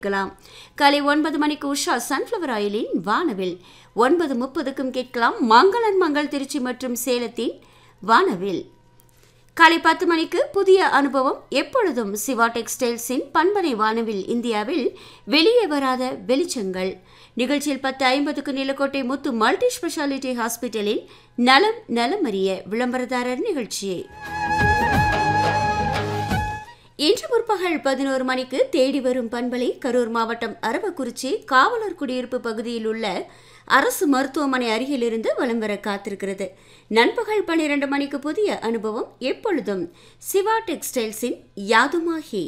கேட்கலாம் காலை ஒன்பது மணிக்கு உஷா சன்ஃப்ளவர் ஆயிலின் வானவில் ஒன்பது முப்பதுக்கும் கேட்கலாம் மங்களன் மங்கள் திருச்சி மற்றும் சேலத்தின் வானவில் காலை பத்து மணிக்கு புதிய அனுபவம் எப்பொழுதும் சிவா டெக்ஸ்டைல்ஸின் பண்பனை வானவில் இந்தியாவில் வெளியே வராத வெளிச்சங்கள் நிகழ்ச்சியில் பத்து ஐம்பதுக்கு நிலக்கோட்டை முத்து மல்டி ஸ்பெஷாலிட்டி ஹாஸ்பிட்டலில் நலம் நலமறிய விளம்பரதாரர் நிகழ்ச்சி இன்று முற்பகல் பதினோரு மணிக்கு தேடி வரும் பண்பலை கரூர் மாவட்டம் அரவக்குறிச்சி காவலர் குடியிருப்பு பகுதியில் உள்ள அரசு மருத்துவமனை அருகிலிருந்து வலம் வர காத்திருக்கிறது நண்பகல் பன்னிரண்டு மணிக்கு புதிய அனுபவம் எப்பொழுதும் சிவா டெக்ஸ்டைல்ஸின் யாதுமாகி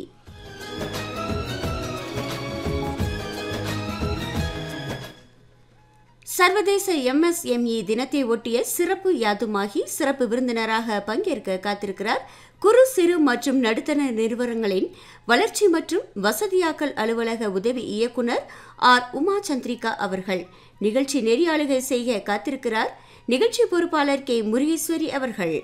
சர்வதேச எம்எஸ்எம்இ தினத்தை ஒட்டிய சிறப்பு யாதுமாகி சிறப்பு விருந்தினராக பங்கேற்க காத்திருக்கிறார் குறு சிறு மற்றும் நடுத்தர நிறுவனங்களின் வளர்ச்சி மற்றும் வசதியாக்கல் அலுவலக உதவி இயக்குனர் ஆர் உமா சந்திரிகா அவர்கள் நிகழ்ச்சி நெறியாளுகை செய்ய காத்திருக்கிறார் நிகழ்ச்சி பொறுப்பாளர் கே முருகேஸ்வரி அவர்கள்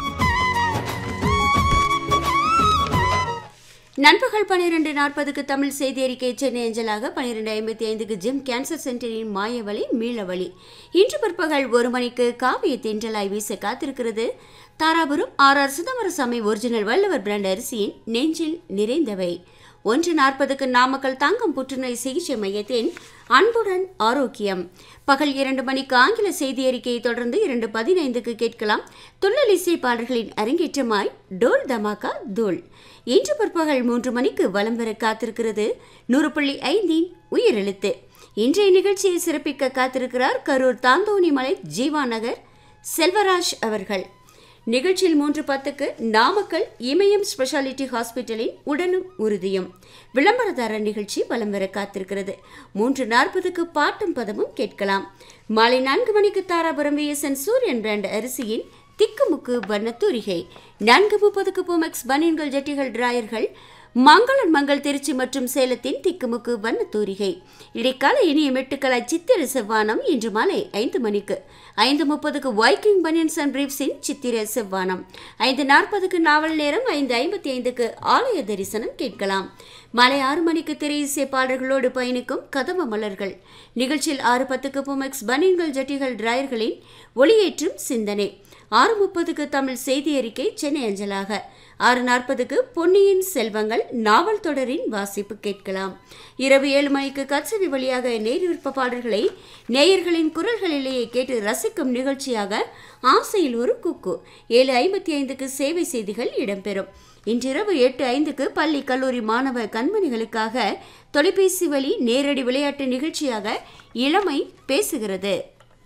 நண்பகல் பன்னிரண்டு நாற்பதுக்கு தமிழ் செய்தி அறிக்கை சென்னை அஞ்சலாக பன்னிரெண்டு ஐம்பத்தி ஐந்துக்கு ஜிம் கேன்சர் சென்டரின் மாயவழி மீளவழி இன்று பிற்பகல் ஒரு மணிக்கு காவிய தென்றலாய் வீச காத்திருக்கிறது Dharapuram R R Chidambarasamy original Valluvar brand அரிசியின் நெஞ்சில் நிறைந்தவை ஒன்று நாற்பதுக்கு நாமக்கல் தங்கம் புற்றுநோய் சிகிச்சை மையத்தின் அன்புடன் ஆரோக்கியம் பகல் இரண்டு மணிக்கு ஆங்கில செய்தி அறிக்கையை தொடர்ந்து இரண்டு பதினைந்துக்கு கேட்கலாம் துள்ளல் இசை பாடல்களின் அரங்கேற்றமாய் டோல் தமாகா தோல் இன்று பிற்பகல் மூன்று மணிக்கு வலம் வர காத்திருக்கிறது நூறு புள்ளி ஐந்தின் உயிரெழுத்து இன்றைய நிகழ்ச்சியை சிறப்பிக்க காத்திருக்கிறார் கரூர் தாந்தோணிமலை ஜீவா நகர் செல்வராஜ் அவர்கள் நிகழ்ச்சியில் மூன்று பத்துக்கு நாமக்கல் இமயம் ஸ்பெஷாலிட்டி ஹாஸ்பிட்டலின் உடலும் உறுதியும் விளம்பரதாரர் நிகழ்ச்சி வலம் வர காத்திருக்கிறது மூன்று நாற்பதுக்கு பாட்டும் பதமும் கேட்கலாம் மாலை நான்கு மணிக்கு தாராபுரம் விஎஸ்என் சூரியன் பிராண்ட் அரிசியின் திக்குமுக்கு வண்ணத்தூரிகை நான்கு முப்பதுக்கு பூமெக்ஸ் பனியன்கள் ஜட்டிகள் டிராயர்கள் மங்களன் மங்கள் திருச்சி மற்றும் சேலத்தின் திக்குமுக்கு வண்ணத்தூரிகை இடைக்கால இனிய மெட்டுக்களாய் சித்திர செவ்வானம் இன்று மாலை ஐந்து மணிக்கு ஐந்து முப்பதுக்கு வைக்கிங் பனியன்ஸ் அண்ட் பிரீப்ஸின் சித்திர செவ்வானம் ஐந்து நாற்பதுக்கு நாவல் நேரம் ஐந்து ஐம்பத்தி ஐந்துக்கு ஆலய தரிசனம் கேட்கலாம் மாலை ஆறு மணிக்கு திரை இசை பாடல்களோடு பயணிக்கும் கதம்ப மலர்கள் நிகழ்ச்சியில் ஆறு பத்துக்கு புமெக்ஸ் பனியன்கள் ஜட்டிகள் டிராயர்களின் ஒளியேற்றும் சிந்தனை ஆறு முப்பதுக்கு தமிழ் செய்தி அறிக்கை சென்னை அஞ்சலாக ஆறு நாற்பதுக்கு பொன்னியின் செல்வங்கள் நாவல் தொடரின் வாசிப்பு கேட்கலாம் இரவு ஏழு மணிக்கு கச்சவி வழியாக நேர் விருப்ப பாடல்களை நேயர்களின் குரல்களிலேயே கேட்டு ரசிக்கும் நிகழ்ச்சியாக ஆசையில் ஒரு குக்கு ஏழு ஐம்பத்தி ஐந்துக்கு சேவை செய்திகள் இடம்பெறும் இன்றிரவு எட்டு ஐந்துக்கு பள்ளி கல்லூரி மாணவ கண்மணிகளுக்காக தொலைபேசி வழி நேரடி விளையாட்டு நிகழ்ச்சியாக இளமை பேசுகிறது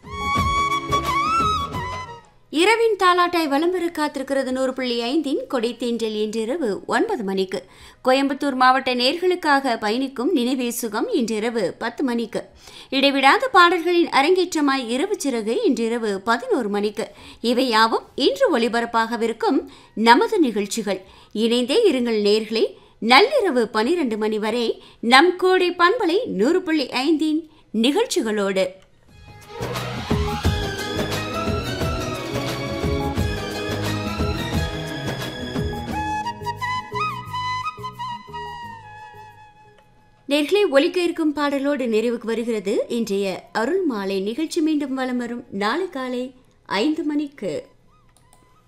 இரவின் தாலாட்டாய் வலம் வர காத்திருக்கிறது நூறு புள்ளி ஐந்தின் கொடை தேன்றல் இன்றிரவு ஒன்பது மணிக்கு கோயம்புத்தூர் மாவட்ட நேர்களுக்காக பயணிக்கும் நினைவே சுகம் இன்றிரவு பத்து மணிக்கு இடைவிடாத பாடல்களின் அரங்கேற்றமாய் இரவு சிறகு இன்றிரவு பதினோரு மணிக்கு இவை யாவும் இன்று ஒளிபரப்பாகவிருக்கும் நமது நிகழ்ச்சிகள் இணைந்தே இருங்கள் நேர்களே நள்ளிரவு பனிரெண்டு மணி வரை நம் கோடை பண்பலை நூறு புள்ளி ஐந்தின் நிகழ்ச்சிகளோடு நேர்களை ஒலிக்க இருக்கும் பாடலோடு நிறைவுக்கு வருகிறது இன்றைய அருள் மாலை நிகழ்ச்சி மீண்டும் வலம் வரும் நாளை காலை ஐந்து மணிக்கு